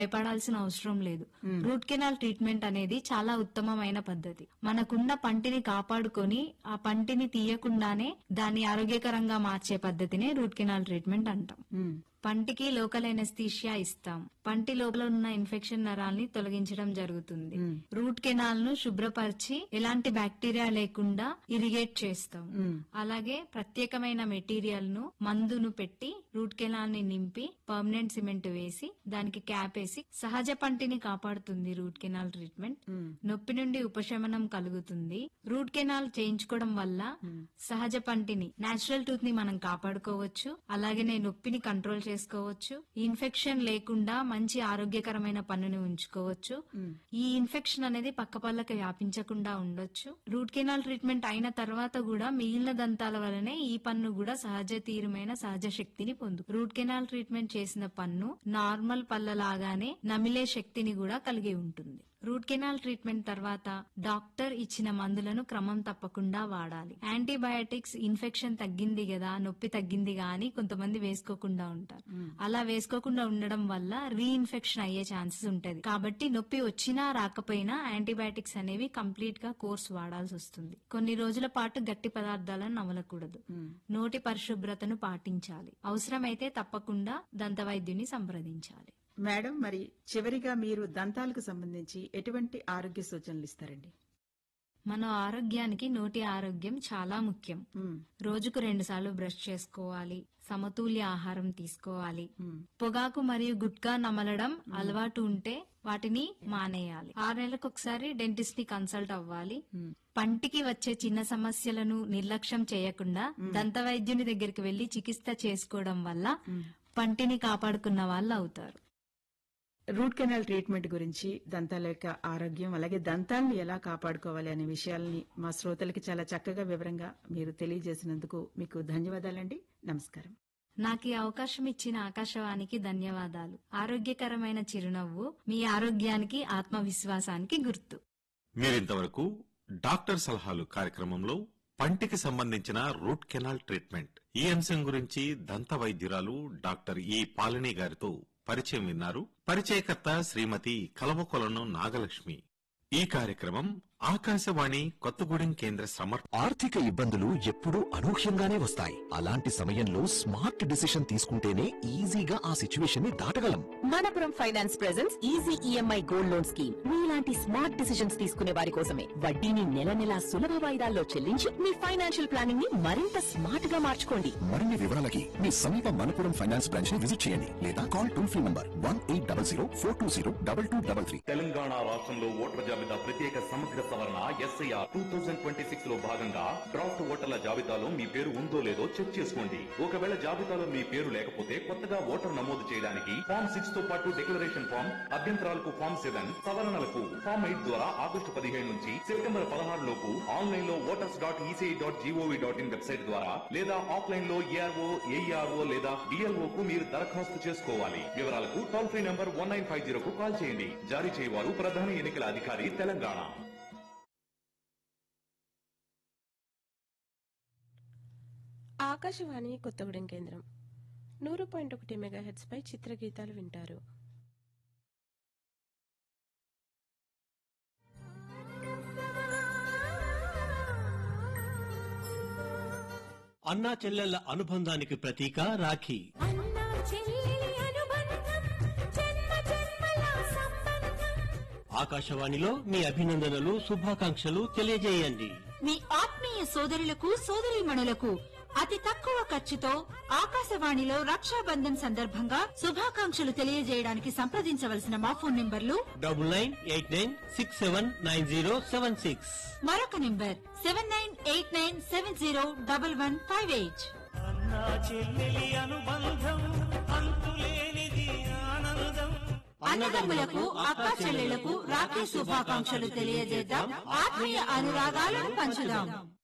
భయపడాల్సిన అవసరం లేదు రూట్ కెనాల్ ట్రీట్మెంట్ అనేది చాలా ఉత్తమమైన పద్ధతి మనకున్న పంటిని కాపాడుకొని ఆ పంటిని తీయకుండానే దాన్ని ఆరోగ్యకరంగా మార్చే పద్ధతినే రూట్ కెనాల్ ట్రీట్మెంట్ అంటాం ఉమ్, పంటికి లోకల్ ఎనస్థీషియా ఇస్తాం పంటి లోపల ఉన్న ఇన్ఫెక్షన్ నరాల్ని తొలగించడం జరుగుతుంది రూట్ కెనాల్ ను శుభ్రపరిచి ఎలాంటి బ్యాక్టీరియా లేకుండా ఇరిగేట్ చేస్తాం అలాగే ప్రత్యేకమైన మెటీరియల్ ను మందును పెట్టి రూట్ కెనాల్ ని నింపి పర్మనెంట్ సిమెంట్ వేసి దానికి క్యాప్ వేసి సహజ పంటిని కాపాడుతుంది రూట్ కెనాల్ ట్రీట్మెంట్ నొప్పి నుండి ఉపశమనం కలుగుతుంది రూట్ కెనాల్ చేయించుకోవడం వల్ల సహజ పంటిని నేచురల్ టూత్ ని మనం కాపాడుకోవచ్చు అలాగనే నొప్పిని కంట్రోల్ చేసుకోవచ్చు ఇన్ఫెక్షన్ లేకుండా మంచి ఆరోగ్యకరమైన పన్నుని ఉంచుకోవచ్చు ఈ ఇన్ఫెక్షన్ అనేది పక్క పళ్ళకి వ్యాపించకుండా ఉండొచ్చు రూట్ కెనాల్ ట్రీట్మెంట్ అయిన తర్వాత కూడా మిగిలిన దంతాల వలనే ఈ పన్ను కూడా సహజ తీరుమైన సహజ శక్తిని పొందు రూట్ కెనాల్ ట్రీట్మెంట్ చేసిన పన్ను నార్మల్ పళ్ళలాగానే నమిలే శక్తిని కూడా కలిగి ఉంటుంది రూట్ కెనాల్ ట్రీట్మెంట్ తర్వాత డాక్టర్ ఇచ్చిన మందులను క్రమం తప్పకుండా వాడాలి యాంటీబయాటిక్స్ ఇన్ఫెక్షన్ తగ్గింది కదా నొప్పి తగ్గిందిగా అని కొంతమంది వేసుకోకుండా ఉంటారు అలా వేసుకోకుండా ఉండడం వల్ల రీఇన్ఫెక్షన్ అయ్యే ఛాన్సెస్ ఉంటది కాబట్టి నొప్పి వచ్చినా రాకపోయినా యాంటీబయాటిక్స్ అనేవి కంప్లీట్ గా కోర్స్ వాడాల్సి వస్తుంది కొన్ని రోజుల పాటు గట్టి పదార్థాలను నమలకూడదు నోటి పరిశుభ్రతను పాటించాలి అవసరమైతే తప్పకుండా దంతవైద్యుని సంప్రదించాలి మేడం మరి చివరిగా మీరు దంతాలకు సంబంధించి ఎటువంటి ఆరోగ్య సూచనలు ఇస్తారండి మన ఆరోగ్యానికి నోటి ఆరోగ్యం చాలా ముఖ్యం ఉమ్, రోజుకు రెండు సార్లు బ్రష్ చేసుకోవాలి సమతుల్య ఆహారం తీసుకోవాలి పొగాకు మరియు గుట్కా నమలడం అలవాటు ఉంటే వాటిని మానేయాలి ఆరు నెలలకు ఒకసారి డెంటిస్ట్ ని కన్సల్ట్ అవ్వాలి పంటికి వచ్చే చిన్న సమస్యలను నిర్లక్ష్యం చేయకుండా దంత వైద్యుని దగ్గరికి వెళ్లి చికిత్స చేసుకోవడం వల్ల పంటిని కాపాడుకున్న వాళ్ళు అవుతారు రూట్ కెనాల్ ట్రీట్మెంట్ గురించి దంతాల యొక్క ఆరోగ్యం అలాగే దంతాలను ఎలా కాపాడుకోవాలి అనే విషయాల్ని మా శ్రోతలకి చాలా చక్కగా వివరంగా మీరు తెలియజేసినందుకు మీకు ధన్యవాదాలండి నమస్కారం నాకు ఈ అవకాశం ఇచ్చిన ఆకాశవాణికి ధన్యవాదాలు ఆరోగ్యకరమైన చిరునవ్వు మీ ఆరోగ్యానికి ఆత్మవిశ్వాసానికి గుర్తు మీరింతవరకు డాక్టర్ సలహాలు కార్యక్రమంలో పంటికి సంబంధించిన రూట్ కెనాల్ ట్రీట్మెంట్ ఈ అంశం గురించి దంత వైద్యురాలు డాక్టర్ ఈ పాలిని గారితో పరిచయం విన్నారు పరిచయకర్త శ్రీమతి కలవకొలను నాగలక్ష్మి ఈ కార్యక్రమం ఆకాశవాణి కొత్తగూడెం కేంద్ర సమర్ప ఆర్థిక ఇబ్బందులు ఎప్పుడూ అనూహ్యంగానే వస్తాయి అలాంటి సమయంలో స్మార్ట్ డిసిషన్ తీసుకుంటేనే ఈజీగా ఆ సిచ్యువేషన్ ని దాటగలం Manappuram finance presence easy EMI gold loan scheme మీలాంటి స్మార్ట్ డిసిషన్స్ తీసుకునే వారి కోసమే వడ్డీని నెల నెలా సులభ వాయిదాల్లో చెల్లించి మీ ఫైనాన్షియల్ ప్లానింగ్ ని మరింత స్మార్ట్ గా మార్చుకోండి మరిన్ని వివరాలకి మీ సమీప మనపురం ఫైనాన్స్ బ్రాంచ్ ని విజిట్ చేయండి లేదా call toll free number one eight double zero four two zero double two double three Telangana రాష్ట్రంలో ఓటర్ల జాబితా ప్రత్యేక సమగ్ర సవరణ SIR two thousand twenty six లో భాగంగా డ్రాఫ్ట్ ఓటర్ల జాబితాలో మీ పేరు ఉందో లేదో చెక్ చేసుకోండి ఒకవేళ జాబితాలో మీ పేరు లేకపోతే కొత్తగా ఓటర్ నమోదు చేయడానికి ఫామ్ సిక్స్ తో పాటు డిక్లరేషన్ ఫామ్ అభ్యంతరాలకు ఫామ్ సెవెన్ సవరణలకు ఫామ్ ఎయిట్ ద్వారా ఆగస్టు పదిహేను నుంచి సెప్టెంబర్ పదహారు లోపు ఆన్లైన్ లో voters dot ECI dot gov dot in website ద్వారా లేదా ఆఫ్లైన్ లో ఏఆర్ఓ ఏఈఆర్ఓ లేదా డిఎల్ఓ కు మీరు దరఖాస్తు చేసుకోవాలి వివరాలకు toll free number one nine five zero కు కాల్ చేయండి జారీ చేయవారు ప్రధాన ఎన్నికల అధికారి తెలంగాణ ఆకాశవాణి కొత్తగూడెం కేంద్రం నూరు పాయింట్ ఒకటి మెగాహెడ్స్ పై చిత్రగీతాలు వింటారు అన్నా చెల్లెళ్ల అనుబంధానికి ప్రతీక రాఖీ అన్నా చెల్లెలి అనుబంధం జన్మ జన్మల సంబంధం ఆకాశవాణిలో మీ అభినందనలు శుభాకాంక్షలు తెలియజేయండి మీ ఆత్మీయ సోదరులకు సోదరీమణులకు అతి తక్కువ ఖర్చుతో ఆకాశవాణిలో రక్షాబంధన్ సందర్భంగా శుభాకాంక్షలు తెలియజేయడానికి సంప్రదించవలసిన మా ఫోన్ నెంబర్లు double nine eight nine six seven nine zero seven six మరొక number seven nine eight nine seven zero double one five eight అన్నదమ్ములకు అక్క చెల్లెళ్లకు రాఖీ శుభాకాంక్షలు తెలియజేద్దాం ఆత్మీయ అనురాగాలను పంచుదాం